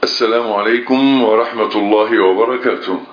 السلام عليكم ورحمة الله وبركاته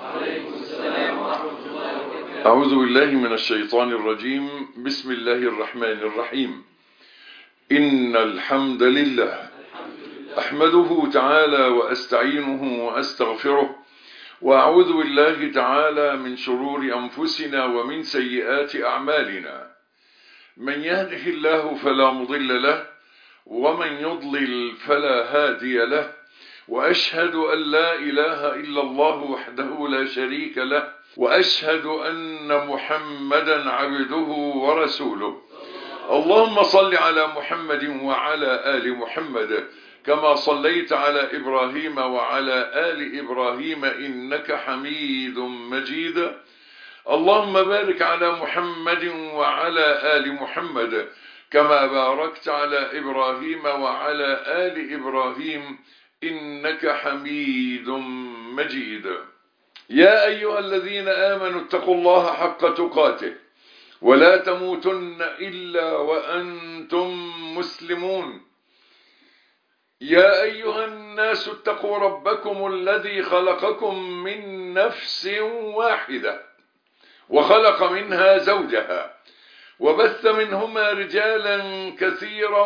أعوذ بالله من الشيطان الرجيم بسم الله الرحمن الرحيم إن الحمد لله أحمده تعالى وأستعينه وأستغفره وأعوذ بالله تعالى من شرور أنفسنا ومن سيئات أعمالنا من يهده الله فلا مضل له ومن يضلل فلا هادي له وأشهد أن لا إله إلا الله وحده لا شريك له وأشهد أن محمدا عبده ورسوله اللهم صل على محمد وعلى آل محمد كما صليت على إبراهيم وعلى آل إبراهيم إنك حميد مجيد اللهم بارك على محمد وعلى آل محمد كما باركت على إبراهيم وعلى آل إبراهيم إنك حميد مجيد يا أيها الذين آمنوا اتقوا الله حق تقاته ولا تموتن إلا وأنتم مسلمون يا أيها الناس اتقوا ربكم الذي خلقكم من نفس واحدة وخلق منها زوجها وبث منهما رجالا كثيرا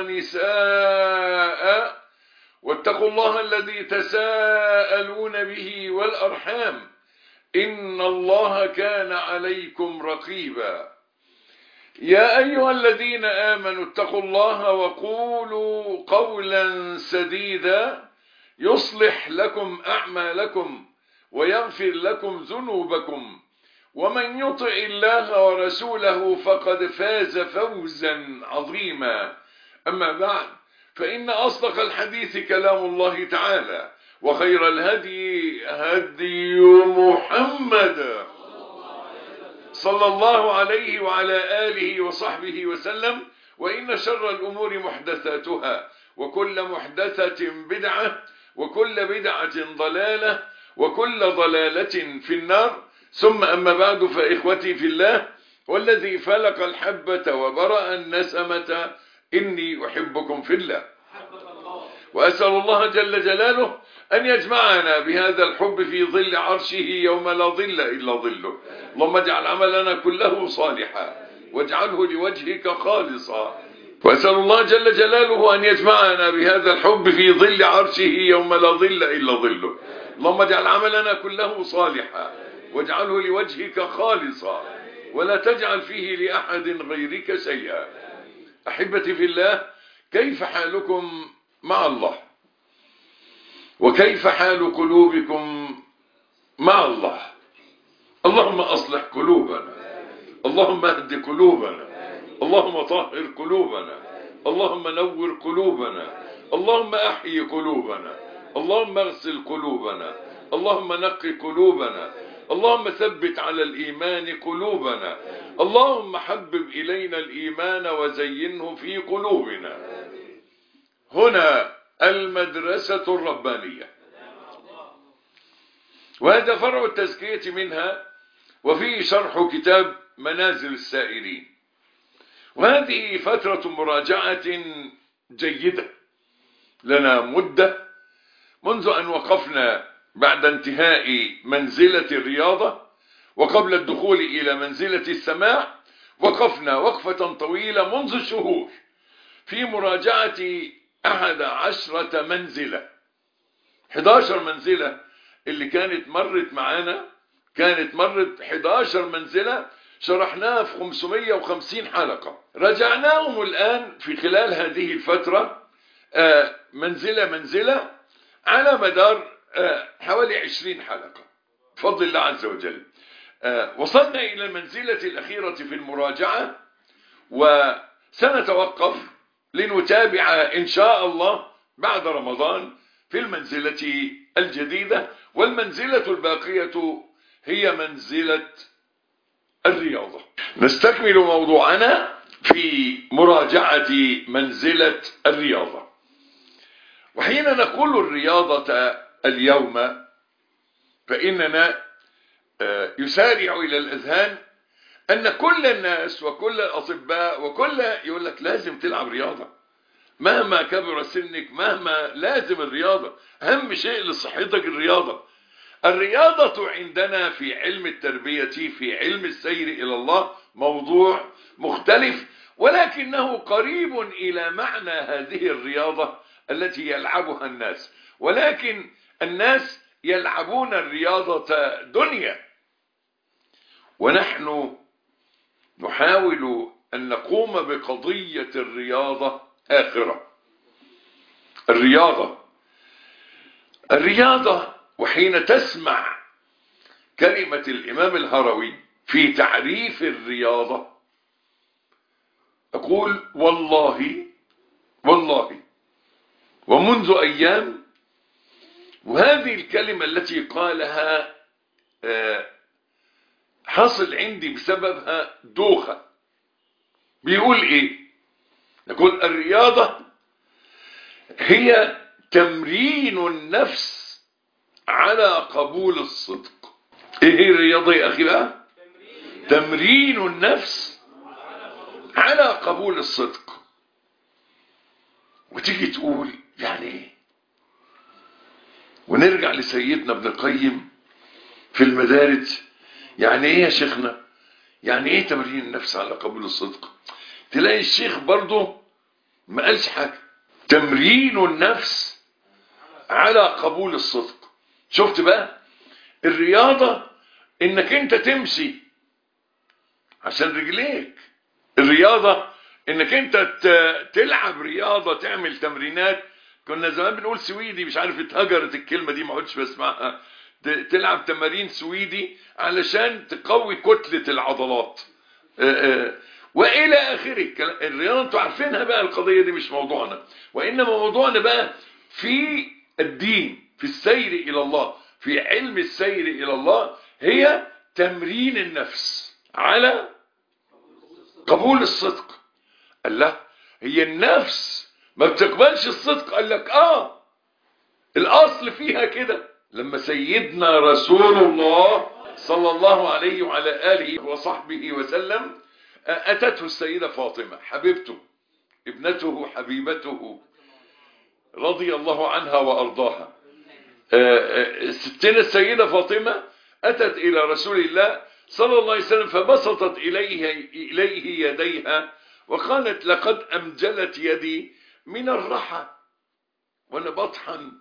ونساء واتقوا الله الذي تساءلون به والأرحام إن الله كان عليكم رقيبا يا أيها الذين آمنوا اتقوا الله وقولوا قولا سديدا يصلح لكم أعمالكم ويغفر لكم ذنوبكم ومن يطع الله ورسوله فقد فاز فوزا عظيما أما بعد فإن أصدق الحديث كلام الله تعالى وخير الهدي هدي محمد صلى الله عليه وعلى آله وصحبه وسلم وإن شر الأمور محدثاتها وكل محدثة بدعة وكل بدعة ضلالة وكل ضلالة في النار ثم أما بعد فإخوتي في الله والذي فلق الحبة وبرأ النسمة إني أحبكم في الله وأسأل الله جل جلاله أن يجمعنا بهذا الحب في ظل عرشه يوم لا ظل إلا ظله اللهم اجعل عملنا كله صالحا واجعله لوجهك خالصا وأسأل الله جل جلاله أن يجمعنا بهذا الحب في ظل عرشه يوم لا ظل إلا ظله اللهم اجعل عملنا كله صالحا واجعله لوجهك خالصا ولا تجعل فيه لأحد غيرك شيئا أحبتي في الله كيف حالكم مع الله وكيف حال قلوبكم مع الله اللهم أصلح قلوبنا اللهم اهد قلوبنا اللهم طهر قلوبنا اللهم نور قلوبنا اللهم أحيي قلوبنا اللهم اغسل قلوبنا اللهم نقي قلوبنا اللهم ثبت على الإيمان قلوبنا اللهم حبب إلينا الإيمان وزينه في قلوبنا هنا المدرسة الربانية وهذا فرع التزكية منها وفيه شرح كتاب منازل السائرين وهذه فترة مراجعة جيدة لنا مدة منذ أن وقفنا بعد انتهاء منزلة الرياضة وقبل الدخول إلى منزلة السماع وقفنا وقفة طويلة منذ شهور في مراجعة أحد عشرة منزلة 11 منزلة اللي كانت مرت معانا كانت مرت 11 منزلة شرحناها في 550 حلقة رجعناهم الآن في خلال هذه الفترة منزلة منزلة على مدار حوالي 20 حلقة بفضل الله عز وجل وصلنا إلى المنزلة الأخيرة في المراجعة وسنتوقف لنتابع إن شاء الله بعد رمضان في المنزلة الجديدة والمنزلة الباقية هي منزلة الرياضة نستكمل موضوعنا في مراجعة منزلة الرياضة وحين نقول الرياضة اليوم فإننا يسارع إلى الأذهان أن كل الناس وكل الأطباء وكل يقول لك لازم تلعب رياضة مهما كبر سنك مهما لازم الرياضة أهم شيء لصحتك الرياضة الرياضة عندنا في علم التربية في علم السير إلى الله موضوع مختلف ولكنه قريب إلى معنى هذه الرياضة التي يلعبها الناس ولكن الناس يلعبون الرياضة دنيا ونحن نحاول أن نقوم بقضية الرياضة آخرة الرياضة الرياضة وحين تسمع كلمة الإمام الهروي في تعريف الرياضة أقول والله والله ومنذ أيام وهذه الكلمة التي قالها حصل عندي بسببها دوخة بيقول ايه يقول الرياضة هي تمرين النفس على قبول الصدق ايه هي الرياضة يا اخي بقى تمرين النفس على قبول الصدق وتيجي تقول يعني ايه ونرجع لسيدنا ابن القيم في المدارج يعني ايه يا شيخنا يعني ايه تمرين النفس على قبول الصدق تلاقي الشيخ برضه ما قالش حاجه تمرين النفس على قبول الصدق شفت بقى الرياضه انك انت تمشي عشان رجليك الرياضه انك انت تلعب رياضه تعمل تمرينات كنا زمان بنقول سويدي مش عارف اتهجرت الكلمه دي ما عدتش بسمعها تلعب تمارين سويدي علشان تقوي كتلة العضلات والى اخره الرياضة انتوا عارفينها بقى القضية دي مش موضوعنا وانما موضوعنا بقى في الدين في السير الى الله في علم السير الى الله هي تمرين النفس على قبول الصدق قال لا هي النفس ما بتقبلش الصدق قال لك اه الاصل فيها كده لما سيدنا رسول الله صلى الله عليه وعلى آله وصحبه وسلم أتته السيدة فاطمة حبيبته ابنته حبيبته رضي الله عنها وأرضاها ستنا السيدة فاطمة أتت إلى رسول الله صلى الله عليه وسلم فبسطت إليه, إليه يديها وقالت لقد أمجلت يدي من الرحى وأنا بطحن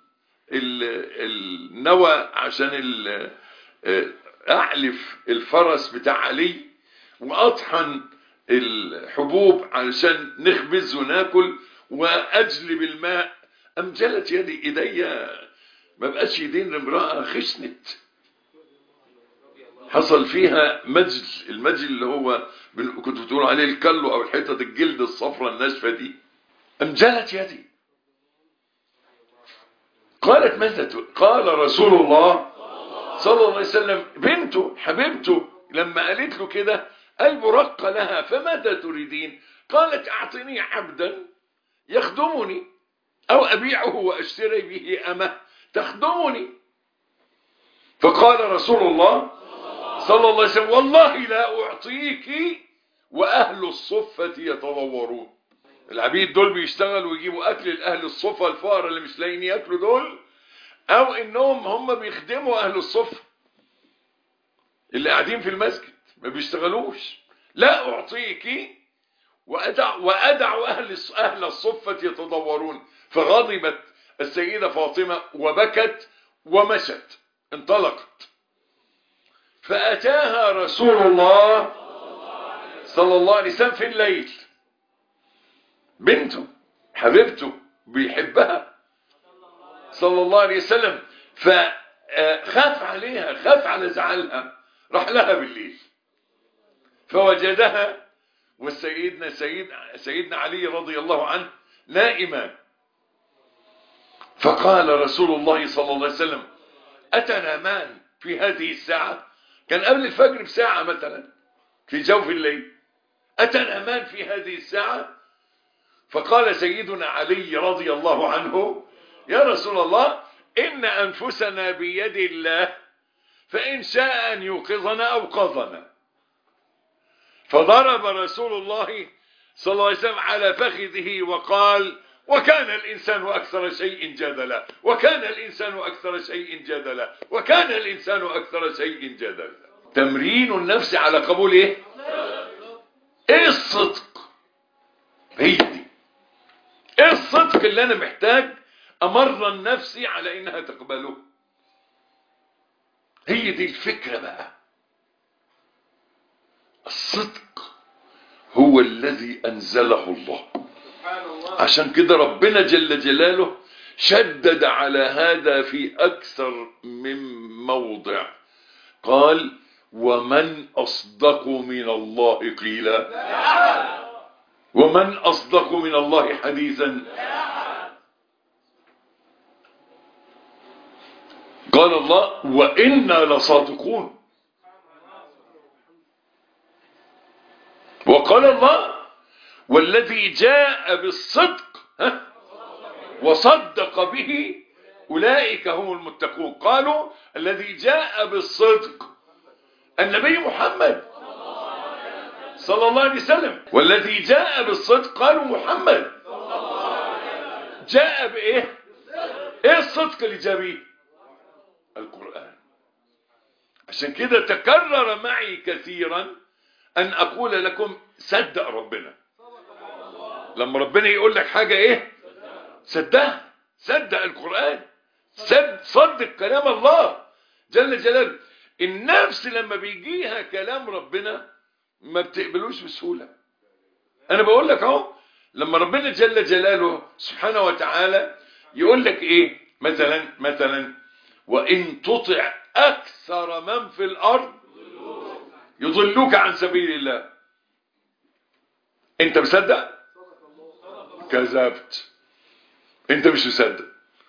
النوى عشان اعلف الفرس بتاع علي واطحن الحبوب علشان نخبز وناكل واجلب الماء امجلت يدي ايديا ما بقاش يدين امراه خشنت حصل فيها مجل المجل اللي هو كنت بتقول عليه الكلو او الحته الجلد الصفراء الناشفه دي امجلت يدي قالت ماذا قال رسول الله صلى الله عليه وسلم بنته حبيبته لما قالت له كده قلب رق لها فماذا تريدين قالت اعطني عبدا يخدمني او ابيعه واشتري به امه تخدمني فقال رسول الله صلى الله عليه وسلم والله لا اعطيك واهل الصفه يتضورون العبيد دول بيشتغلوا ويجيبوا اكل لاهل الصفه الفقراء اللي مش لاقيين ياكلوا دول او انهم هم بيخدموا اهل الصفه اللي قاعدين في المسجد ما بيشتغلوش لا اعطيك وادع وادع اهل اهل الصفه يتضورون فغضبت السيده فاطمه وبكت ومشت انطلقت فاتاها رسول الله صلى الله عليه وسلم في الليل بنته حبيبته بيحبها صلى الله عليه وسلم فخاف عليها خاف على زعلها راح لها بالليل فوجدها والسيدنا سيد سيدنا علي رضي الله عنه نائما فقال رسول الله صلى الله عليه وسلم أتنامان في هذه الساعة كان قبل الفجر بساعة مثلا في جوف الليل أتنامان في هذه الساعة فقال سيدنا علي رضي الله عنه يا رسول الله إن أنفسنا بيد الله فإن شاء أن يوقظنا أوقظنا فضرب رسول الله صلى الله عليه وسلم على فخذه وقال وكان الإنسان أكثر شيء جدلا وكان الإنسان أكثر شيء جدلا وكان الإنسان أكثر شيء جدلا تمرين النفس على قبول إيه إيه الصدق هي دي إيه الصدق اللي أنا محتاج أمرن نفسي على إنها تقبله هي دي الفكرة بقى الصدق هو الذي أنزله الله عشان كده ربنا جل جلاله شدد على هذا في أكثر من موضع قال ومن أصدق من الله قيلا ومن أصدق من الله حديثا قال الله وإنا لصادقون وقال الله والذي جاء بالصدق ها وصدق به أولئك هم المتقون قالوا الذي جاء بالصدق النبي محمد صلى الله عليه وسلم والذي جاء بالصدق قالوا محمد جاء بإيه إيه الصدق اللي جاء به القرآن عشان كده تكرر معي كثيرا أن أقول لكم صدق ربنا لما ربنا يقول لك حاجة إيه صدقها صدق القرآن صدق, صدق كلام الله جل جلاله النفس لما بيجيها كلام ربنا ما بتقبلوش بسهولة أنا بقول لك أهو لما ربنا جل جلاله سبحانه وتعالى يقول لك إيه مثلا مثلا وإن تطع أكثر من في الأرض يضلوك عن سبيل الله أنت مصدق كذبت أنت مش مصدق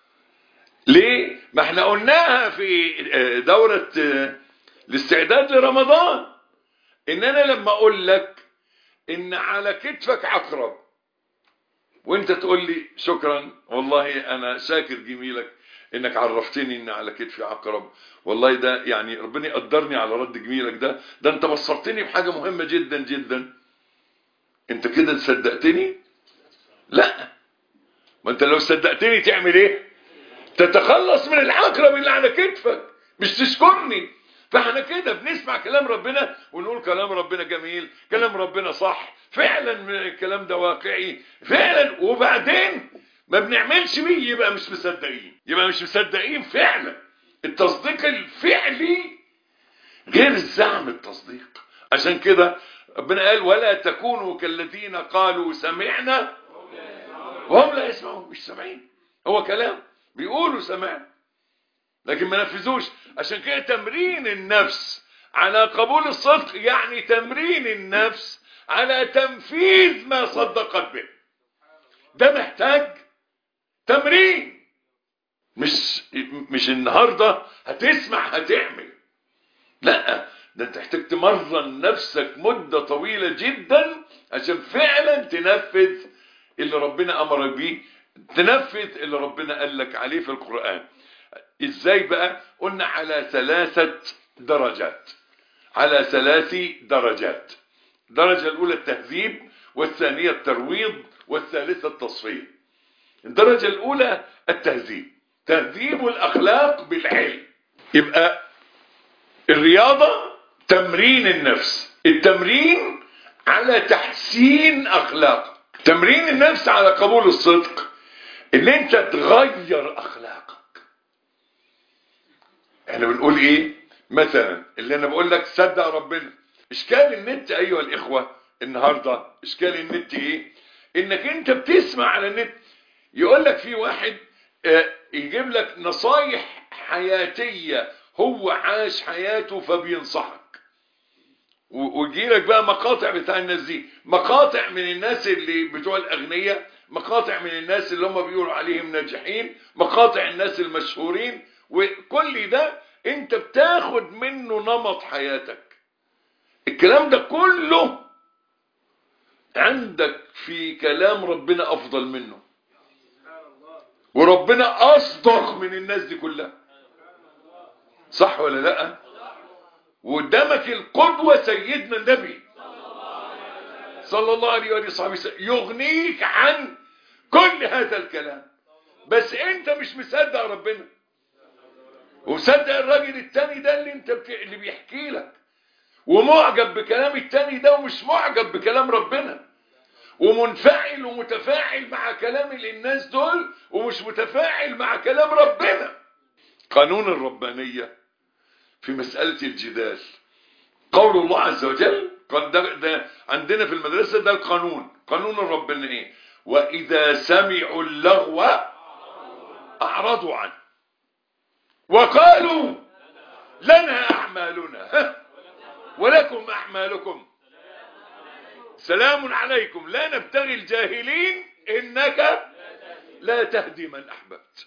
ليه ما احنا قلناها في دورة الاستعداد لرمضان ان انا لما اقول لك ان على كتفك عقرب وانت تقول لي شكرا والله انا شاكر جميلك انك عرفتني ان على كتفي عقرب والله ده يعني ربنا يقدرني على رد جميلك ده ده انت بصرتني بحاجة مهمة جدا جدا انت كده صدقتني لا ما انت لو صدقتني تعمل ايه تتخلص من العقرب اللي على كتفك مش تشكرني فاحنا كده بنسمع كلام ربنا ونقول كلام ربنا جميل كلام ربنا صح فعلا الكلام ده واقعي فعلا وبعدين ما بنعملش بيه يبقى مش مصدقين يبقى مش مصدقين فعلا التصديق الفعلي غير الزعم التصديق عشان كده ربنا قال ولا تكونوا كالذين قالوا سمعنا وهم لا يسمعون مش سامعين هو كلام بيقولوا سمعنا لكن ما نفذوش عشان كده تمرين النفس على قبول الصدق يعني تمرين النفس على تنفيذ ما صدقت به ده محتاج تمرين مش مش النهارده هتسمع هتعمل لا ده انت محتاج تمرن نفسك مده طويله جدا عشان فعلا تنفذ اللي ربنا امرك بيه تنفذ اللي ربنا قال لك عليه في القرآن ازاي بقى قلنا على ثلاثة درجات على ثلاث درجات الدرجة الاولى التهذيب والثانية الترويض والثالثة التصفية الدرجة الاولى التهذيب تهذيب الاخلاق بالعلم يبقى الرياضة تمرين النفس التمرين على تحسين اخلاقك تمرين النفس على قبول الصدق ان انت تغير اخلاقك احنا بنقول ايه مثلا اللي انا بقول لك صدق ربنا اشكال النت ايها الاخوة النهاردة اشكال النت ايه انك انت بتسمع على النت يقول لك في واحد اه يجيب لك نصايح حياتية هو عاش حياته فبينصحك ويجي لك بقى مقاطع بتاع الناس دي مقاطع من الناس اللي بتوع الاغنياء مقاطع من الناس اللي هم بيقولوا عليهم ناجحين مقاطع الناس المشهورين وكل ده انت بتاخد منه نمط حياتك الكلام ده كله عندك في كلام ربنا افضل منه وربنا اصدق من الناس دي كلها صح ولا لا وقدامك القدوة سيدنا النبي صلى الله عليه وآله وصحبه وسلم يغنيك عن كل هذا الكلام بس انت مش مصدق ربنا ومصدق الراجل التاني ده اللي انت بت... اللي بيحكي لك ومعجب بكلام التاني ده ومش معجب بكلام ربنا ومنفعل ومتفاعل مع كلام الناس دول ومش متفاعل مع كلام ربنا قانون الربانية في مسألة الجدال قول الله عز وجل قال ده, ده عندنا في المدرسة ده القانون قانون الربانية وإذا سمعوا اللغو أعرضوا عنه وقالوا لنا أعمالنا ولكم أعمالكم سلام عليكم لا نبتغي الجاهلين إنك لا تهدي من أحببت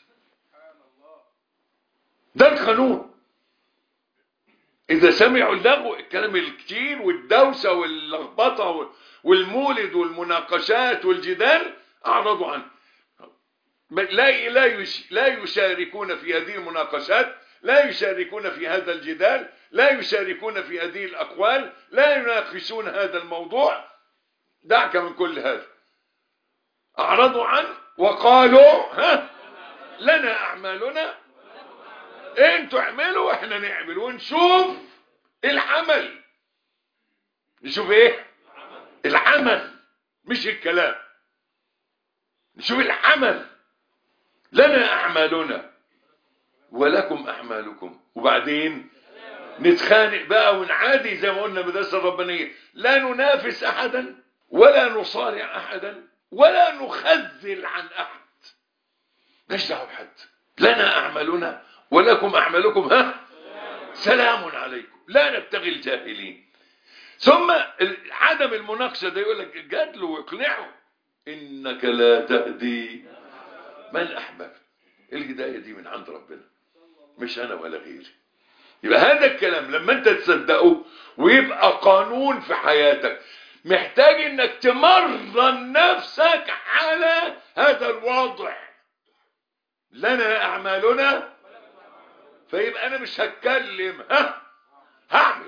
ده القانون إذا سمعوا اللغو الكلام الكتير والدوسة واللخبطة والمولد والمناقشات والجدال أعرضوا عنه لا لا لا يشاركون في هذه المناقشات لا يشاركون في هذا الجدال لا يشاركون في هذه الأقوال لا يناقشون هذا الموضوع دعك من كل هذا أعرضوا عنه وقالوا ها لنا أعمالنا انتوا اعملوا واحنا نعمل ونشوف العمل نشوف ايه العمل مش الكلام نشوف العمل لنا اعمالنا ولكم اعمالكم وبعدين نتخانق بقى ونعادي زي ما قلنا المدرسه الربانيه لا ننافس احدا ولا نصارع احدا ولا نخذل عن احد مش دعوه بحد لنا اعمالنا ولكم اعمالكم ها سلام عليكم لا نبتغي الجاهلين ثم عدم المناقشه ده يقول لك جادله واقنعه انك لا تهدي من احببت الهدايه دي من عند ربنا مش انا ولا غيري يبقى هذا الكلام لما انت تصدقه ويبقى قانون في حياتك محتاج انك تمرن نفسك على هذا الوضع لنا اعمالنا فيبقى انا مش هتكلم ها هعمل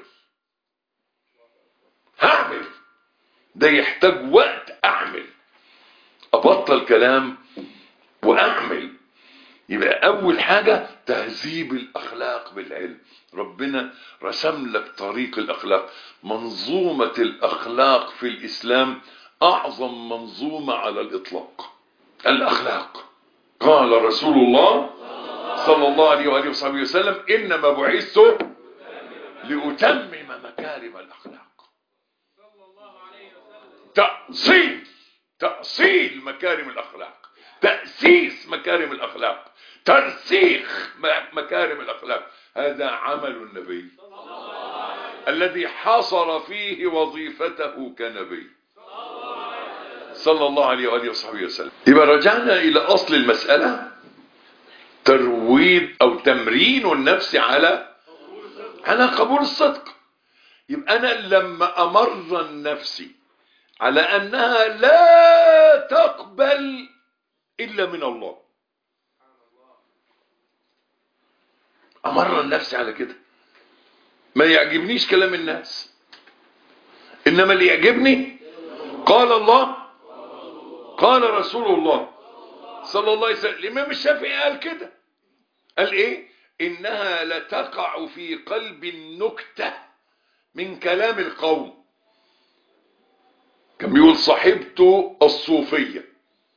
هعمل ده يحتاج وقت اعمل ابطل كلام واعمل يبقى اول حاجة تهذيب الاخلاق بالعلم ربنا رسم لك طريق الاخلاق منظومة الاخلاق في الاسلام اعظم منظومة على الاطلاق الاخلاق قال رسول الله صلى الله عليه وآله وصحبه وسلم إنما بعثت لأتمم مكارم الأخلاق تأصيل تأصيل مكارم الأخلاق تأسيس مكارم الأخلاق ترسيخ مكارم الأخلاق هذا عمل النبي الذي حصر فيه وظيفته كنبي صلى الله عليه وآله وصحبه وسلم يبقى رجعنا إلى أصل المسألة ترويض او تمرين النفس على على قبول الصدق يبقى انا لما امرن نفسي على انها لا تقبل الا من الله امرن نفسي على كده ما يعجبنيش كلام الناس انما اللي يعجبني قال الله قال رسول الله صلى الله عليه وسلم الإمام الشافعي قال كده قال إيه إنها لتقع في قلب النكتة من كلام القوم كان بيقول صاحبت الصوفية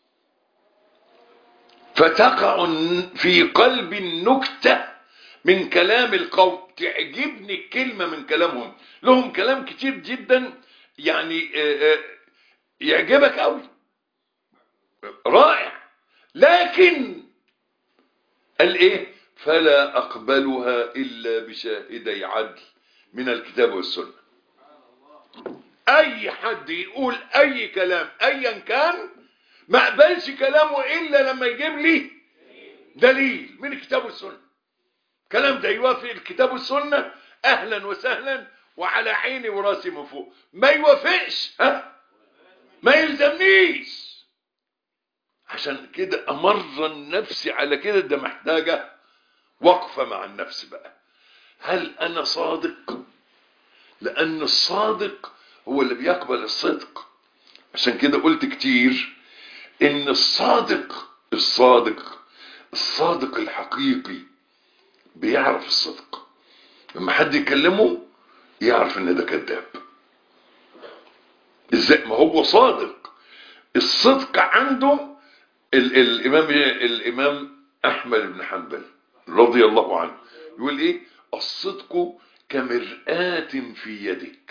فتقع في قلب النكتة من كلام القوم تعجبني الكلمة من كلامهم لهم كلام كتير جدا يعني يعجبك قوي رائع لكن قال ايه فلا اقبلها الا بشاهدي عدل من الكتاب والسنه اي حد يقول اي كلام ايا كان ما اقبلش كلامه الا لما يجيب لي دليل من الكتاب والسنه كلام ده يوافق الكتاب والسنه اهلا وسهلا وعلى عيني وراسي من فوق ما يوافقش ها ما يلزمنيش عشان كده امرن نفسي على كده ده محتاجه وقفه مع النفس بقى هل انا صادق لان الصادق هو اللي بيقبل الصدق عشان كده قلت كتير ان الصادق الصادق الصادق الحقيقي بيعرف الصدق لما حد يكلمه يعرف ان ده كذاب ازاي ما هو صادق الصدق عنده ال الامام الامام احمد بن حنبل رضي الله عنه يقول ايه الصدق كمرآة في يدك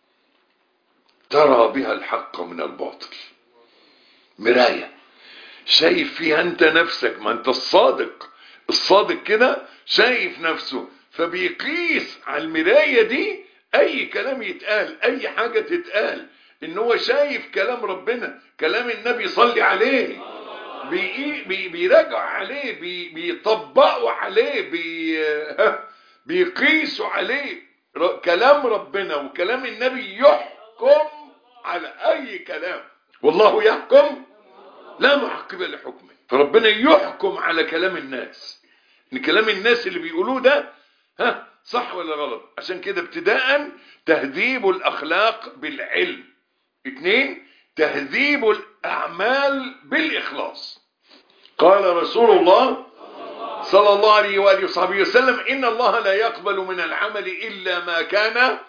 ترى بها الحق من الباطل مراية شايف فيها انت نفسك ما انت الصادق الصادق كده شايف نفسه فبيقيس على المراية دي اي كلام يتقال اي حاجة تتقال ان هو شايف كلام ربنا كلام النبي صلي عليه بي بي بيراجع عليه بي بيطبقوا عليه بي بيقيسوا عليه كلام ربنا وكلام النبي يحكم على اي كلام والله يحكم لا معقب لحكمه فربنا يحكم على كلام الناس ان كلام الناس اللي بيقولوه ده ها صح ولا غلط عشان كده ابتداء تهذيب الاخلاق بالعلم اثنين تهذيب الاعمال بالاخلاص قال رسول الله صلى الله عليه وآله وصحبه وسلم إن الله لا يقبل من العمل إلا ما كان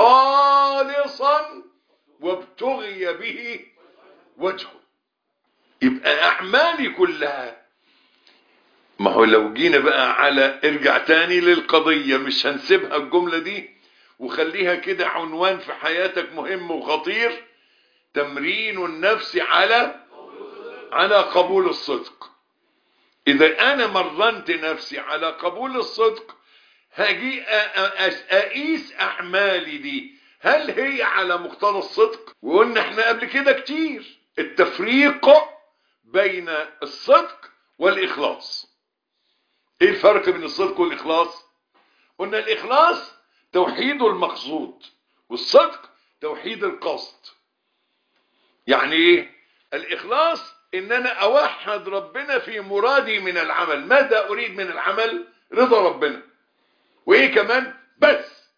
خالصا وابتغي به وجهه يبقى أعمالي كلها ما هو لو جينا بقى على ارجع تاني للقضية مش هنسيبها الجملة دي وخليها كده عنوان في حياتك مهم وخطير تمرين النفس على على قبول الصدق إذا أنا مرنت نفسي على قبول الصدق هاجي أقيس أعمالي دي هل هي على مقتضى الصدق وقلنا احنا قبل كده كتير التفريق بين الصدق والإخلاص ايه الفرق بين الصدق والإخلاص قلنا الإخلاص توحيد المقصود والصدق توحيد القصد يعني ايه الإخلاص ان انا اوحد ربنا في مرادي من العمل ماذا اريد من العمل رضا ربنا وايه كمان بس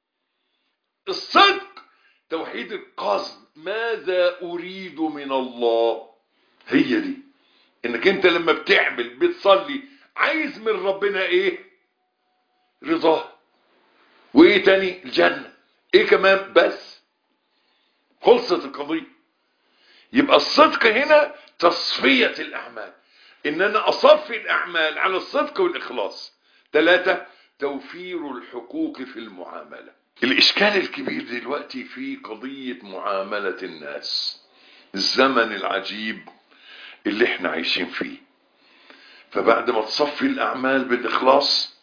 الصدق توحيد القصد ماذا اريد من الله هي دي انك انت لما بتعمل بتصلي عايز من ربنا ايه رضاه وايه تاني الجنة ايه كمان بس خلصت القضية يبقى الصدق هنا تصفية الأعمال إن أنا أصفي الأعمال على الصدق والإخلاص ثلاثة توفير الحقوق في المعاملة الإشكال الكبير دلوقتي في قضية معاملة الناس الزمن العجيب اللي احنا عايشين فيه فبعد ما تصفي الأعمال بالإخلاص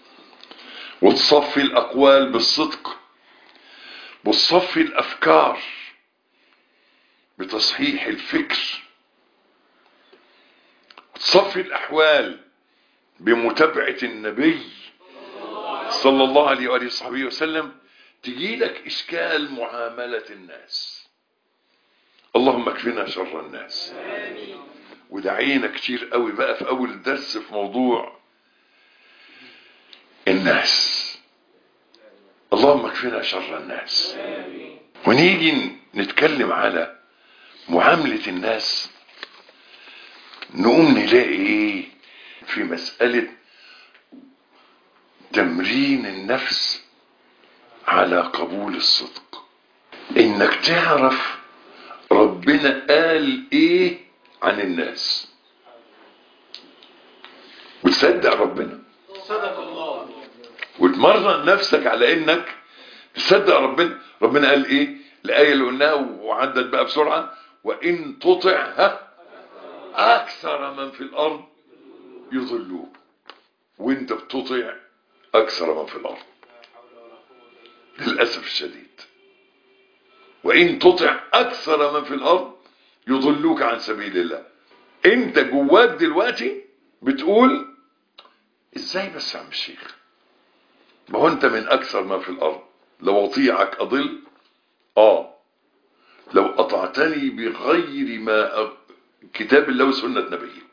وتصفي الأقوال بالصدق وتصفي الأفكار بتصحيح الفكر تصفي الأحوال بمتابعة النبي صلى الله عليه وآله وصحبه وسلم تجي لك إشكال معاملة الناس اللهم اكفنا شر الناس ودعينا كتير قوي بقى في أول الدرس في موضوع الناس اللهم اكفنا شر الناس ونيجي نتكلم على معاملة الناس نقوم نلاقي ايه في مسألة تمرين النفس على قبول الصدق انك تعرف ربنا قال ايه عن الناس وتصدق ربنا صدق الله وتمرن نفسك على انك تصدق ربنا ربنا قال ايه الآية اللي قلناها وعدت بقى بسرعة وإن تطعها أكثر من في الأرض يضلوك وانت بتطيع أكثر من في الأرض للأسف الشديد وإن تطع أكثر من في الأرض يضلوك عن سبيل الله انت جواك دلوقتي بتقول ازاي بس يا عم الشيخ ما هو انت من اكثر ما في الارض لو اطيعك اضل اه لو اطعتني بغير ما أ- كتاب الله وسنة نبيه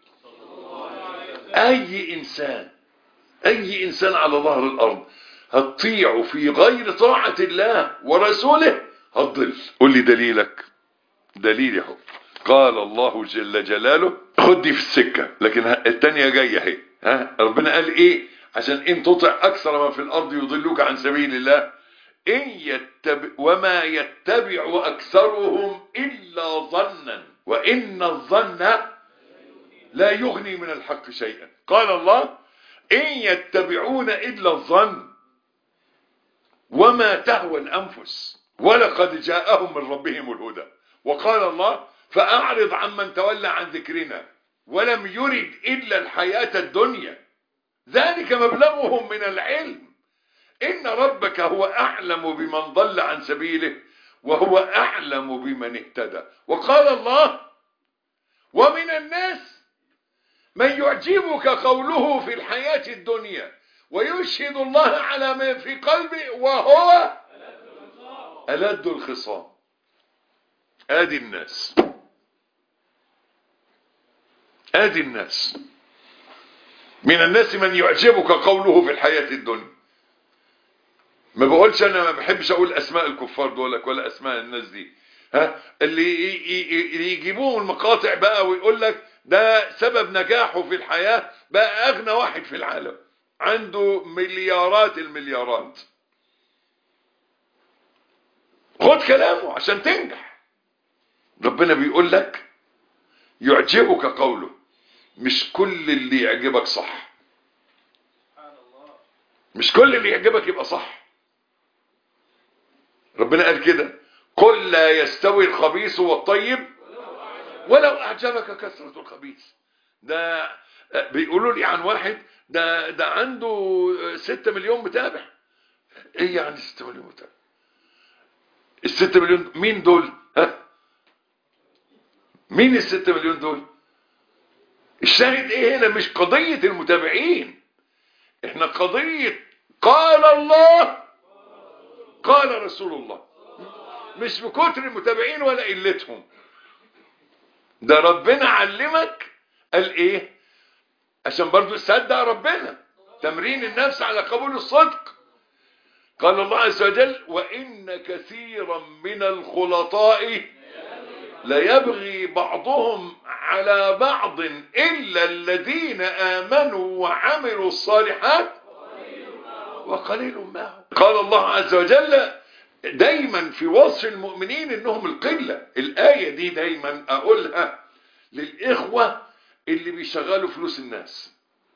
اي انسان اي انسان على ظهر الارض هتطيعه في غير طاعة الله ورسوله هتضل قول لي دليلك دليل اهو قال الله جل جلاله خد دي في السكة لكن التانية جاية اهي ها ربنا قال ايه عشان ان تطع اكثر ما في الارض يضلوك عن سبيل الله إن يتبع وما يتبع أكثرهم إلا ظنا وإن الظن لا يغني من الحق شيئا قال الله إن يتبعون إلا الظن وما تهوى الأنفس ولقد جاءهم من ربهم الهدى وقال الله فأعرض عمن تولى عن ذكرنا ولم يرد إلا الحياة الدنيا ذلك مبلغهم من العلم إن ربك هو أعلم بمن ضل عن سبيله وهو أعلم بمن اهتدى وقال الله ومن الناس من يعجبك قوله في الحياة الدنيا ويشهد الله على ما في قلبه وهو ألد الخصام آدي الناس آدي الناس من الناس من يعجبك قوله في الحياة الدنيا ما بقولش انا ما بحبش اقول اسماء الكفار دولك ولا اسماء الناس دي ها اللي يجيبوهم المقاطع بقى ويقول لك ده سبب نجاحه في الحياة بقى اغنى واحد في العالم عنده مليارات المليارات خد كلامه عشان تنجح ربنا بيقول لك يعجبك قوله مش كل اللي يعجبك صح مش كل اللي يعجبك يبقى صح ربنا قال كده قل لا يستوي الخبيث والطيب ولو أعجبك كثرة الخبيث ده بيقولوا لي عن واحد ده ده عنده ستة مليون متابع ايه يعني ستة مليون متابع الستة مليون مين دول ها مين الستة مليون دول الشاهد ايه هنا مش قضية المتابعين احنا قضية قال الله قال رسول الله مش بكتر المتابعين ولا قلتهم ده ربنا علمك قال ايه عشان برضو تصدق ربنا تمرين النفس على قبول الصدق قال الله عز وجل وإن كثيرا من الخلطاء ليبغي بعضهم على بعض إلا الذين آمنوا وعملوا الصالحات وقليل ما هم قال الله عز وجل دايما في وصف المؤمنين انهم القلة الآية دي دايما اقولها للإخوة اللي بيشغلوا فلوس الناس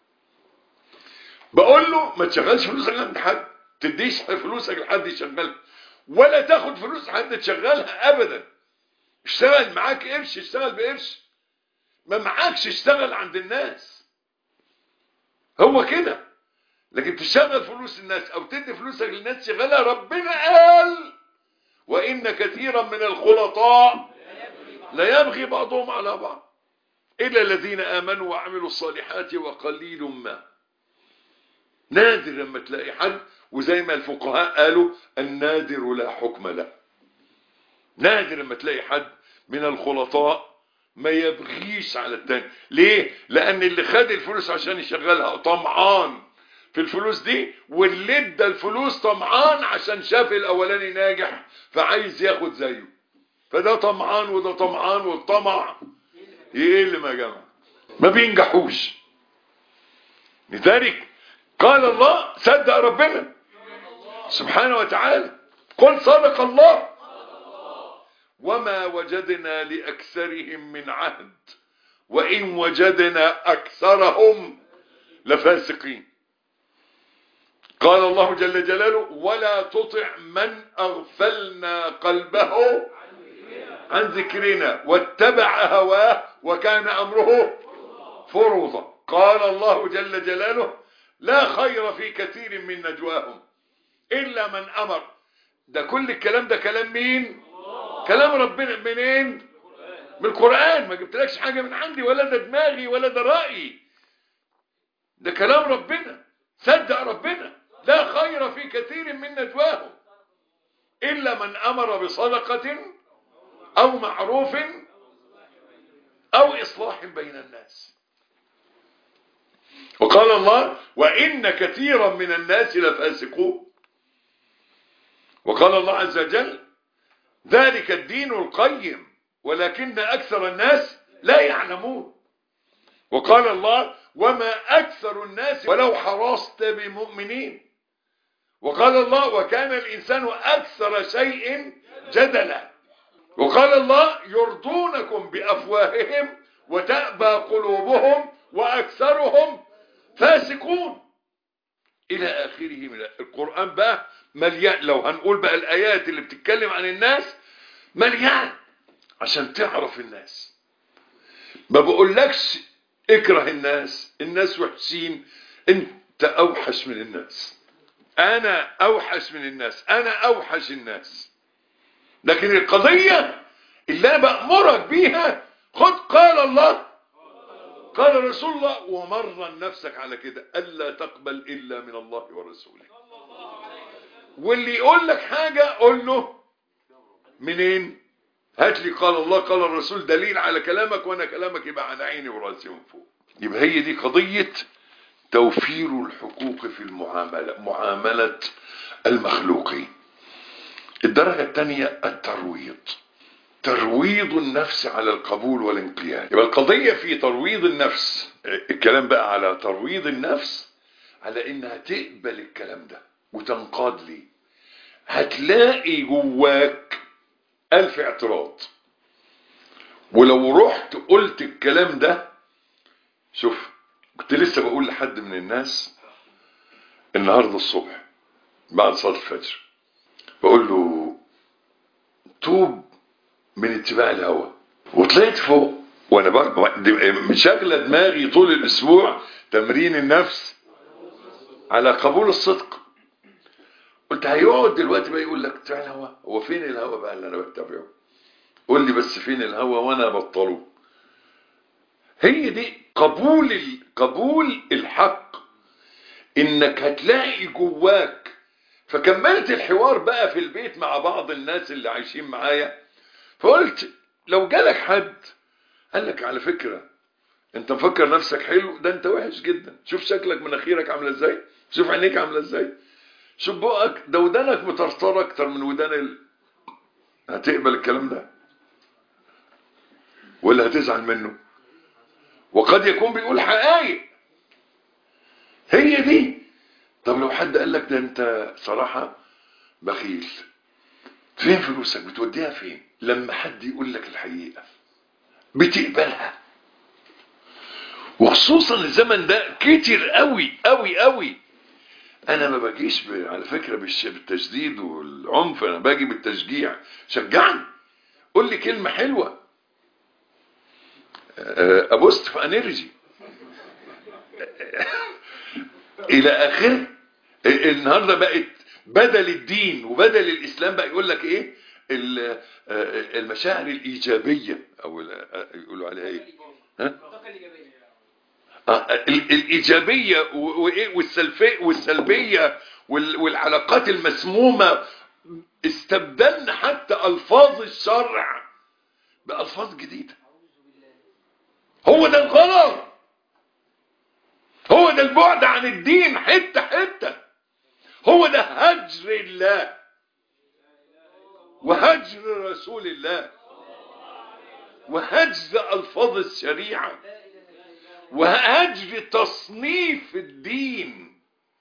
بقول له ما تشغلش فلوسك عند حد تديش فلوسك لحد يشغلها ولا تاخد فلوس حد تشغلها ابدا اشتغل معاك قرش اشتغل بقرش ما معاكش اشتغل عند الناس هو كده لكن تشغل فلوس الناس او تدي فلوسك للناس شغلها ربنا قال وان كثيرا من الخلطاء لا يبغي بعضهم على بعض الا الذين امنوا وعملوا الصالحات وقليل ما نادر لما تلاقي حد وزي ما الفقهاء قالوا النادر لا حكم له نادر لما تلاقي حد من الخلطاء ما يبغيش على التاني ليه لان اللي خد الفلوس عشان يشغلها طمعان في الفلوس دي واللي ادى الفلوس طمعان عشان شاف الاولاني ناجح فعايز ياخد زيه فده طمعان وده طمعان والطمع يقل ما جمع ما بينجحوش لذلك قال الله صدق ربنا سبحانه وتعالى قل صدق الله وما وجدنا لأكثرهم من عهد وإن وجدنا أكثرهم لفاسقين قال الله جل جلاله ولا تطع من أغفلنا قلبه عن ذكرنا واتبع هواه وكان أمره فرضا قال الله جل جلاله لا خير في كثير من نجواهم إلا من أمر ده كل الكلام ده كلام مين كلام ربنا منين من القرآن ما جبتلكش حاجة من عندي ولا ده دماغي ولا ده رأيي ده كلام ربنا صدق ربنا لا خير في كثير من نجواهم إلا من أمر بصدقة أو معروف أو إصلاح بين الناس وقال الله وإن كثيرا من الناس لفاسقون وقال الله عز وجل ذلك الدين القيم ولكن أكثر الناس لا يعلمون وقال الله وما أكثر الناس ولو حرصت بمؤمنين وقال الله وكان الإنسان أكثر شيء جدلا وقال الله يرضونكم بأفواههم وتأبى قلوبهم وأكثرهم فاسقون إلى آخره من القرآن بقى مليان لو هنقول بقى الآيات اللي بتتكلم عن الناس مليان عشان تعرف الناس ما بقولكش اكره الناس الناس وحشين انت اوحش من الناس انا اوحش من الناس انا اوحش الناس لكن القضية اللي انا بأمرك بيها خد قال الله قال رسول الله ومرن نفسك على كده ألا تقبل إلا من الله ورسوله واللي يقول لك حاجة قول له منين هات لي قال الله قال الرسول دليل على كلامك وانا كلامك يبقى على عيني وراسي من فوق يبقى هي دي قضية توفير الحقوق في المعاملة معاملة المخلوقين الدرجة الثانية الترويض ترويض النفس على القبول والانقياد يبقى القضية في ترويض النفس الكلام بقى على ترويض النفس على انها تقبل الكلام ده وتنقاد ليه هتلاقي جواك ألف اعتراض ولو رحت قلت الكلام ده شوف كنت لسه بقول لحد من الناس النهارده الصبح بعد صلاة الفجر بقول له توب من اتباع الهوى وطلعت فوق وانا بقى مشغله دماغي طول الاسبوع تمرين النفس على قبول الصدق قلت هيقعد دلوقتي بقى يقول لك اتباع الهوى هو فين الهوى بقى اللي انا بتبعه قول لي بس فين الهوى وانا بطله هي دي قبول قبول الحق انك هتلاقي جواك فكملت الحوار بقى في البيت مع بعض الناس اللي عايشين معايا فقلت لو جالك حد قال لك على فكرة انت مفكر نفسك حلو ده انت وحش جدا شوف شكلك مناخيرك عامله ازاي شوف عينيك عامله ازاي شوف بقك ده ودانك مطرطره اكتر من ودان ال... هتقبل الكلام ده ولا هتزعل منه وقد يكون بيقول حقائق هي دي طب لو حد قال لك ده انت صراحة بخيل فين فلوسك بتوديها فين لما حد يقول لك الحقيقة بتقبلها وخصوصا الزمن ده كتير قوي قوي قوي انا ما باجيش ب... على فكرة بالتشديد والعنف انا باجي بالتشجيع شجعني قول لي كلمة حلوة ابوست في انرجي الى اخره النهارده بقت بدل الدين وبدل الاسلام بقى يقول لك ايه المشاعر الايجابيه او يقولوا عليها ايه ها الايجابيه وايه والسلفيه والسلبيه والعلاقات المسمومه استبدلنا حتى الفاظ الشرع بالفاظ جديده هو ده الغلط هو ده البعد عن الدين حتة حتة هو ده هجر الله وهجر رسول الله وهجر ألفاظ الشريعة وهجر تصنيف الدين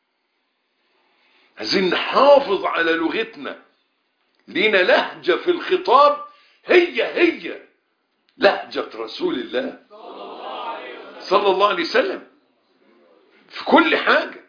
عايزين نحافظ على لغتنا لينا لهجة في الخطاب هي هي لهجة رسول الله صلى الله عليه وسلم في كل حاجة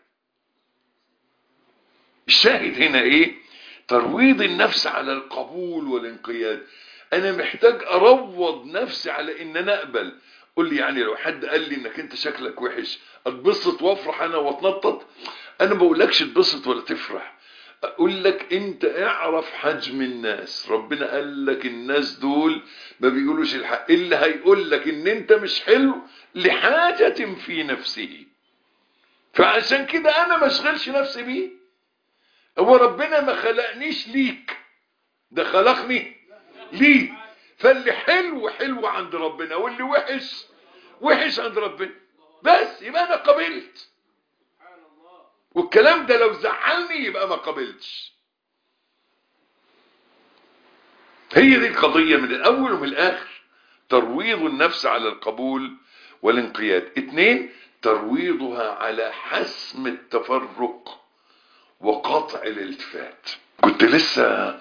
الشاهد هنا ايه ترويض النفس على القبول والانقياد انا محتاج اروض نفسي على ان انا اقبل قول لي يعني لو حد قال لي انك انت شكلك وحش اتبسط وافرح انا واتنطط انا ما بقولكش اتبسط ولا تفرح اقول لك انت اعرف حجم الناس ربنا قال لك الناس دول ما بيقولوش الحق اللي هيقول لك ان انت مش حلو لحاجة في نفسه فعشان كده انا ما اشغلش نفسي بيه هو ربنا ما خلقنيش ليك ده خلقني ليه فاللي حلو حلو عند ربنا واللي وحش وحش عند ربنا بس يبقى انا قبلت والكلام ده لو زعلني يبقى ما قبلتش هي دي القضية من الأول ومن الآخر ترويض النفس على القبول والانقياد اثنين ترويضها على حسم التفرق وقطع الالتفات كنت لسه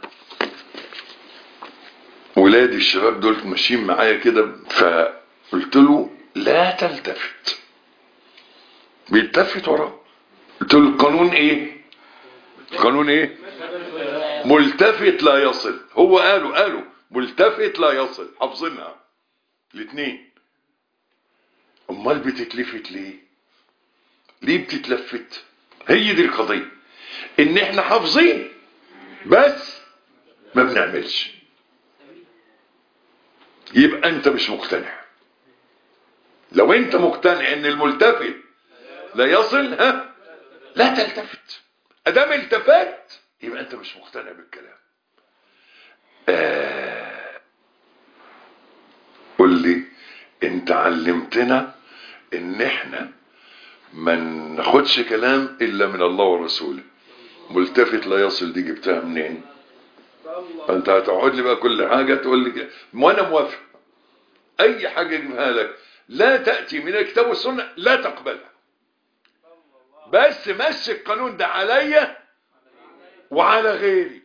ولادي الشباب دول ماشيين معايا كده فقلت له لا تلتفت بيلتفت وراه قلت له القانون ايه القانون ايه ملتفت لا يصل هو قالوا قالوا ملتفت لا يصل حافظينها الاثنين امال بتتلفت ليه ليه بتتلفت هي دي القضية ان احنا حافظين بس ما بنعملش يبقى انت مش مقتنع لو انت مقتنع ان الملتفت لا يصل ها لا تلتفت ادام التفت يبقى انت مش مقتنع بالكلام آه. قل لي انت علمتنا ان احنا ما ناخدش كلام الا من الله ورسوله ملتفت لا يصل دي جبتها منين فانت هتقعد لي بقى كل حاجه تقول لي وانا موافق اي حاجه اجيبها لك لا تاتي من الكتاب والسنه لا تقبلها بس مشي القانون ده عليا وعلى غيري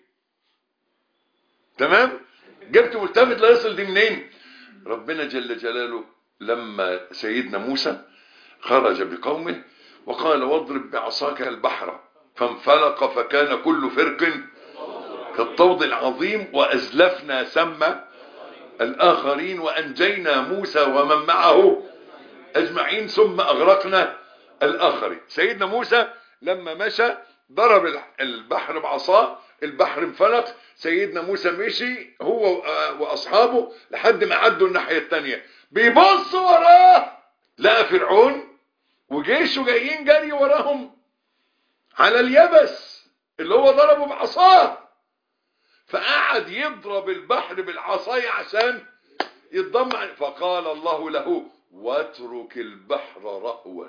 تمام جبت ملتفت لا يصل دي منين ربنا جل جلاله لما سيدنا موسى خرج بقومه وقال واضرب بعصاك البحر فانفلق فكان كل فرق كالطود العظيم وأزلفنا ثم الآخرين وأنجينا موسى ومن معه أجمعين ثم أغرقنا الآخرين سيدنا موسى لما مشى ضرب البحر بعصاه البحر انفلق سيدنا موسى مشي هو وأصحابه لحد ما عدوا الناحية التانية بيبص وراه لقى فرعون وجيشه جايين جري وراهم على اليبس اللي هو ضربه بعصاه فقعد يضرب البحر بالعصاية عشان يتضم فقال الله له واترك البحر رهوا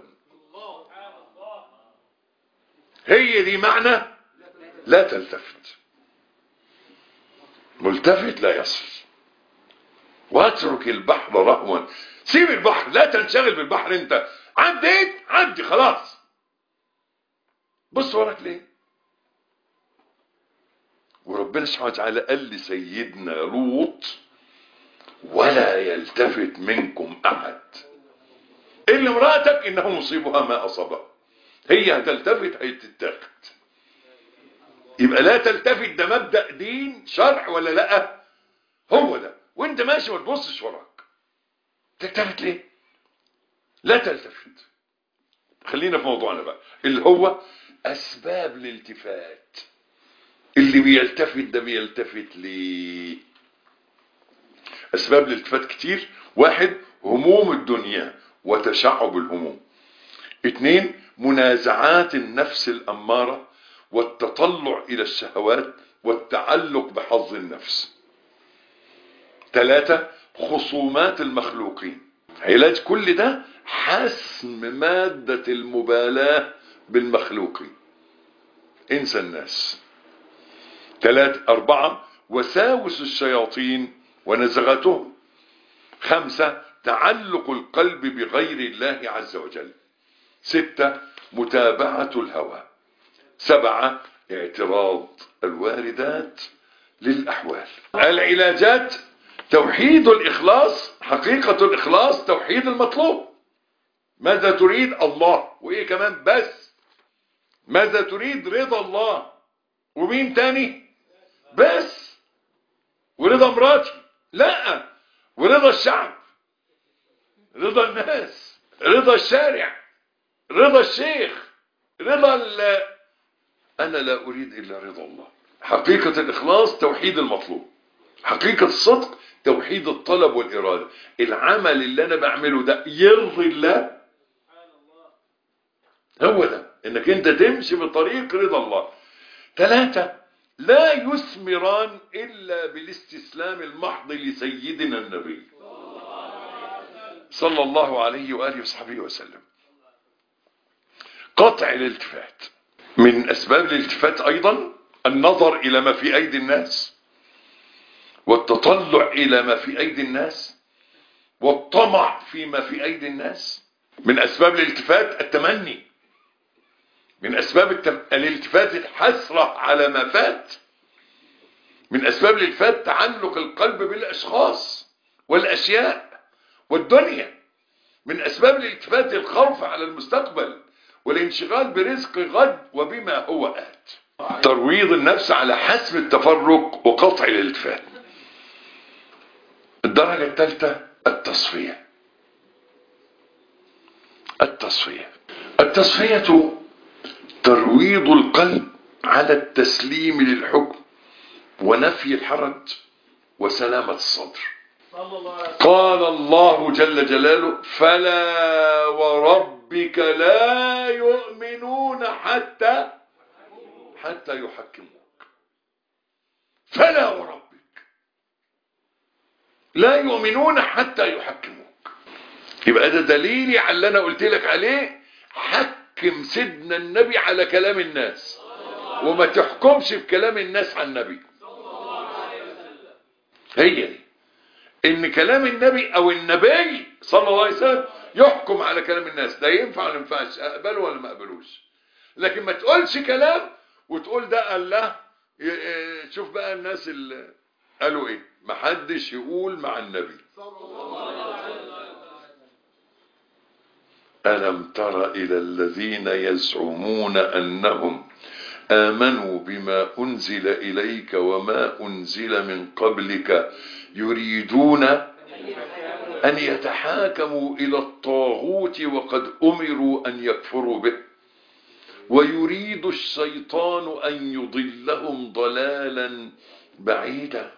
هي دي معنى لا تلتفت ملتفت لا يصل واترك البحر رهوا سيب البحر لا تنشغل بالبحر انت عديت عدي خلاص بص وراك ليه وربنا سبحانه وتعالى قال لسيدنا لوط ولا يلتفت منكم احد الا امراتك انه مصيبها ما اصابها هي هتلتفت هتتاخد يبقى لا تلتفت ده مبدا دين شرع ولا لا هو ده وانت ماشي ما تبصش وراك تلتفت ليه لا تلتفت خلينا في موضوعنا بقى اللي هو اسباب الالتفات اللي بيلتفت ده بيلتفت ليه اسباب الالتفات كتير واحد هموم الدنيا وتشعب الهموم اتنين منازعات النفس الاماره والتطلع الى الشهوات والتعلق بحظ النفس ثلاثة خصومات المخلوقين علاج كل ده حسم مادة المبالاة بالمخلوقين انسى الناس ثلاثة أربعة وساوس الشياطين ونزغتهم خمسة تعلق القلب بغير الله عز وجل ستة متابعة الهوى سبعة اعتراض الواردات للأحوال العلاجات توحيد الإخلاص حقيقة الإخلاص توحيد المطلوب ماذا تريد الله وإيه كمان بس ماذا تريد رضا الله ومين تاني بس ورضا مراتي لا ورضا الشعب رضا الناس رضا الشارع رضا الشيخ رضا ال انا لا اريد الا رضا الله حقيقة الاخلاص توحيد المطلوب حقيقة الصدق توحيد الطلب والارادة العمل اللي انا بعمله ده يرضي الله هو ده انك انت تمشي بطريق رضا الله ثلاثة لا يثمران إلا بالاستسلام المحض لسيدنا النبي صلى الله عليه وآله وصحبه وسلم قطع الالتفات من أسباب الالتفات أيضا النظر إلى ما في أيدي الناس والتطلع إلى ما في أيدي الناس والطمع فيما في أيدي الناس من أسباب الالتفات التمني من أسباب التم... الالتفات الحسرة على ما فات من أسباب الالتفات تعلق القلب بالأشخاص والأشياء والدنيا من أسباب الالتفات الخوف على المستقبل والانشغال برزق غد وبما هو آت ترويض النفس على حسب التفرق وقطع الالتفات الدرجة الثالثة التصفية التصفية التصفية ترويض القلب على التسليم للحكم ونفي الحرج وسلامة الصدر قال الله جل جلاله فلا وربك لا يؤمنون حتى حتى يحكموك فلا وربك لا يؤمنون حتى يحكموك يبقى ده دليلي على اللي انا قلت لك عليه حكم سيدنا النبي على كلام الناس وما تحكمش بكلام الناس عن النبي هي دي ان كلام النبي او النبي صلى الله عليه وسلم يحكم على كلام الناس ده ينفع ولا ما ينفعش اقبله ولا ما اقبلوش لكن ما تقولش كلام وتقول ده قال له شوف بقى الناس اللي قالوا ايه ما حدش يقول مع النبي ألم تر إلى الذين يزعمون أنهم آمنوا بما أنزل إليك وما أنزل من قبلك يريدون أن يتحاكموا إلى الطاغوت وقد أمروا أن يكفروا به ويريد الشيطان أن يضلهم ضلالا بعيدا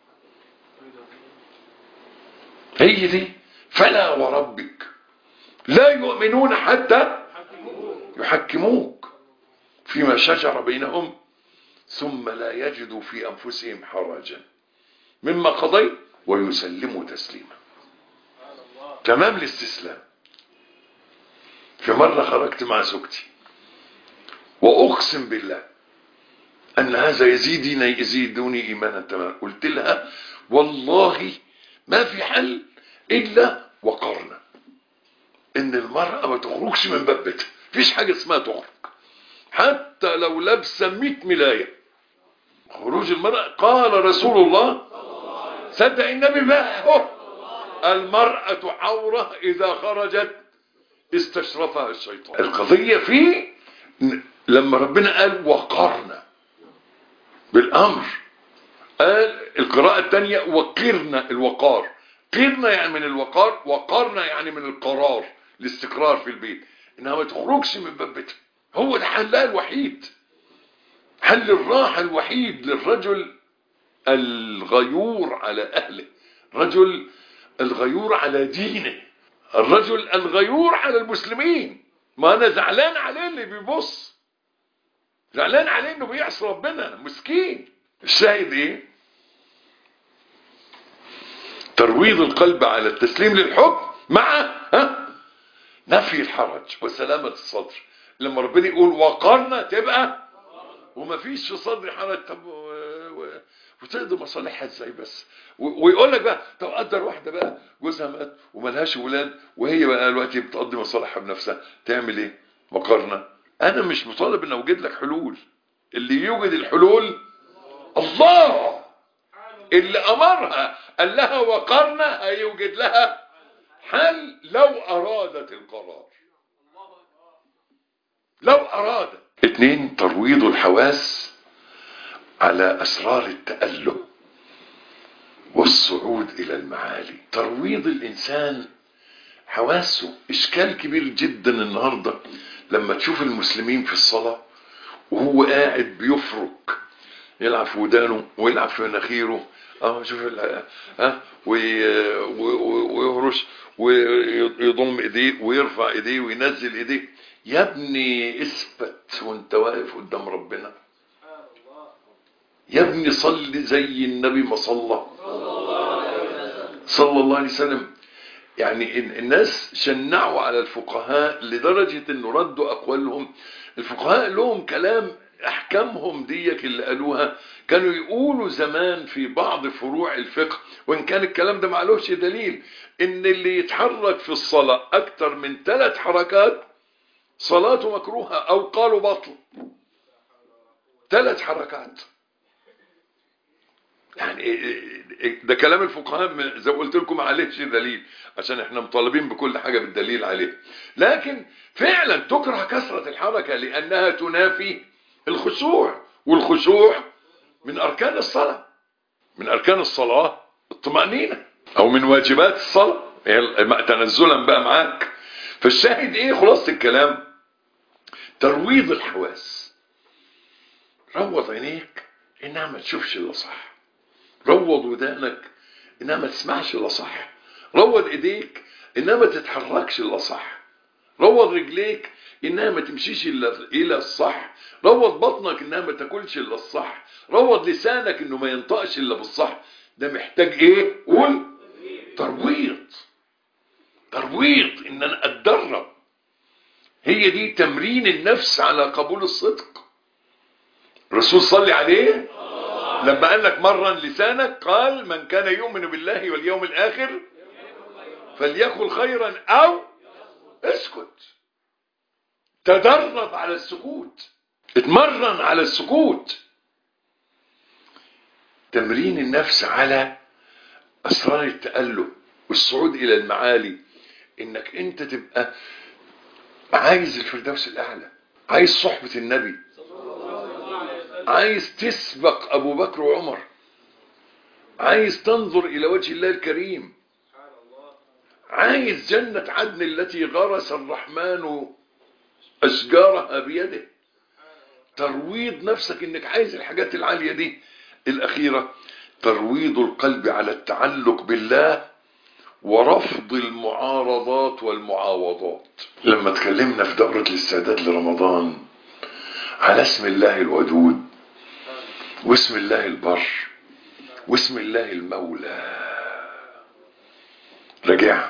هي دي فلا وربك لا يؤمنون حتى يحكموك فيما شجر بينهم ثم لا يجدوا في أنفسهم حرجا مما قضيت ويسلموا تسليما تمام الاستسلام في مرة خرجت مع زوجتي وأقسم بالله أن هذا يزيدني يزيدني إيمانا تماما قلت لها والله ما في حل إلا وقرنا إن المرأة ما تخرجش من باب بيتها مفيش حاجة اسمها تخرج حتى لو لابسه 100 ملاية خروج المرأة قال رسول الله صدق النبي بقى أهو المرأة عورة إذا خرجت استشرفها الشيطان القضية في لما ربنا قال وقرنا بالأمر قال القراءة الثانية وقرنا الوقار قرنا يعني من الوقار وقرنا يعني من القرار الاستقرار في البيت انها ما تخرجش من باب بيتها هو ده حلها الوحيد حل الراحة الوحيد للرجل الغيور على أهله رجل الغيور على دينه الرجل الغيور على المسلمين ما أنا زعلان عليه اللي بيبص زعلان عليه انه بيعصي ربنا مسكين الشاهد ايه ترويض القلب على التسليم للحكم مع ها نفي الحرج وسلامة الصدر لما ربنا يقول وقرنا تبقى وما فيش في صدري حرج طب و... و... وتقضي مصالحها ازاي بس و... ويقول لك بقى طب قدر واحده بقى جوزها مات وملهاش ولاد وهي بقى دلوقتي بتقضي مصالحها بنفسها تعمل ايه؟ وقرنا انا مش مطالب ان اوجد لك حلول اللي يوجد الحلول الله اللي امرها قال لها وقرنا هيوجد لها حل لو ارادت القرار لو ارادت اتنين ترويض الحواس على اسرار التأله والصعود الى المعالي ترويض الانسان حواسه اشكال كبير جدا النهارده لما تشوف المسلمين في الصلاة وهو قاعد بيفرك يلعب في ودانه ويلعب في مناخيره اه شوف ها ويهرش ويضم ايديه ويرفع ايديه وينزل ايديه يا ابني اثبت وانت واقف قدام ربنا يا ابني صلي زي النبي ما صلى صلى الله عليه وسلم يعني الناس شنعوا على الفقهاء لدرجة انه ردوا اقوالهم الفقهاء لهم كلام احكامهم ديك اللي قالوها كانوا يقولوا زمان في بعض فروع الفقه وان كان الكلام ده معلوش دليل ان اللي يتحرك في الصلاة اكتر من ثلاث حركات صلاته مكروهة او قالوا بطل ثلاث حركات يعني ده كلام الفقهاء زي ما قلت لكم معلش دليل عشان احنا مطالبين بكل حاجة بالدليل عليه لكن فعلا تكره كثرة الحركة لانها تنافي الخشوع والخشوع من اركان الصلاة من اركان الصلاة الطمأنينة او من واجبات الصلاة تنزلا بقى معاك فالشاهد ايه خلاصة الكلام ترويض الحواس روض عينيك انها ما تشوفش الا صح روض ودانك انها ما تسمعش الا صح روض ايديك انها ما تتحركش الا صح روض رجليك انها ما تمشيش الا الى الصح روض بطنك انها ما تاكلش الا الصح روض لسانك انه ما ينطقش الا بالصح ده محتاج ايه قول ترويض ترويض ان انا اتدرب هي دي تمرين النفس على قبول الصدق الرسول صلي عليه لما قال لك مرن لسانك قال من كان يؤمن بالله واليوم الاخر فليقل خيرا او اسكت تدرب على السكوت اتمرن على السكوت تمرين النفس على اسرار التألق والصعود الى المعالي انك انت تبقى عايز الفردوس الاعلى عايز صحبة النبي عايز تسبق ابو بكر وعمر عايز تنظر الى وجه الله الكريم عايز جنة عدن التي غرس الرحمن اشجارها بيده ترويض نفسك انك عايز الحاجات العالية دي الاخيرة ترويض القلب على التعلق بالله ورفض المعارضات والمعاوضات لما اتكلمنا في دورة الاستعداد لرمضان على اسم الله الودود واسم الله البر واسم الله المولى رجع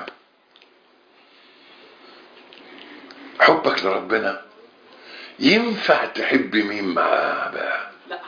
حبك لربنا ينفع تحب مين معاه بقى لا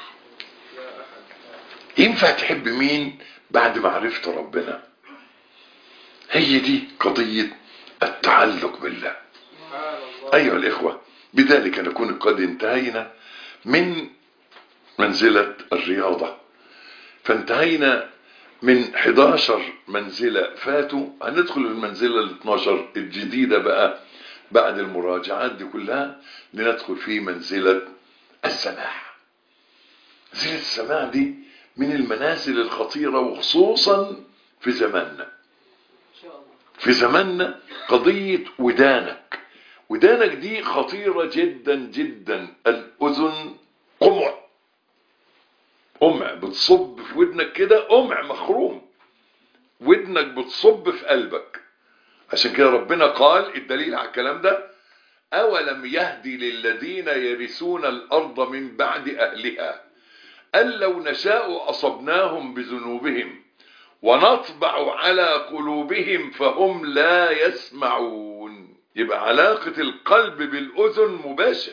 ينفع تحب مين بعد ما عرفت ربنا هي دي قضية التعلق بالله أيها الإخوة بذلك نكون قد انتهينا من منزلة الرياضة فانتهينا من 11 منزلة فاتوا هندخل المنزلة ال 12 الجديدة بقى بعد المراجعات دي كلها لندخل في منزلة السماع منزلة السماع دي من المنازل الخطيرة وخصوصا في زماننا ان شاء الله في زماننا قضية ودانك ودانك دي خطيرة جدا جدا الأذن قمع قمع بتصب في ودنك كده قمع مخروم ودنك بتصب في قلبك عشان كده ربنا قال الدليل على الكلام ده أولم يهدي للذين يرثون الأرض من بعد أهلها أن لو نشاء أصبناهم بذنوبهم ونطبع على قلوبهم فهم لا يسمعون يبقى علاقة القلب بالأذن مباشر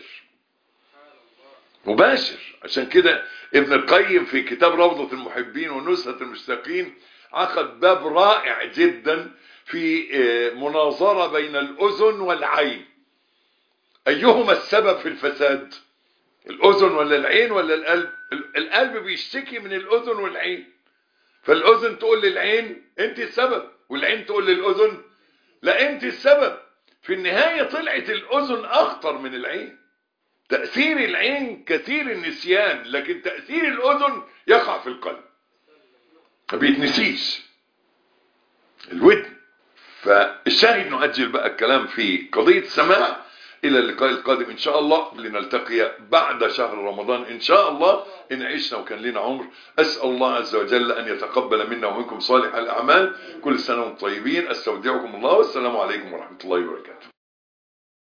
مباشر عشان كده ابن القيم في كتاب روضة المحبين ونزهة المشتاقين عقد باب رائع جدا في آه، مناظرة بين الأذن والعين أيهما السبب في الفساد الأذن ولا العين ولا القلب القلب بيشتكي من الأذن والعين فالأذن تقول للعين أنت السبب والعين تقول للأذن لا أنت السبب في النهاية طلعت الأذن أخطر من العين تأثير العين كثير النسيان لكن تأثير الأذن يقع في القلب ما بيتنسيش الودن فالشاهد نؤجل بقى الكلام في قضية السماع إلى اللقاء القادم إن شاء الله لنلتقي بعد شهر رمضان إن شاء الله إن عشنا وكان لنا عمر أسأل الله عز وجل أن يتقبل منا ومنكم صالح الأعمال كل سنة وانتم طيبين أستودعكم الله والسلام عليكم ورحمة الله وبركاته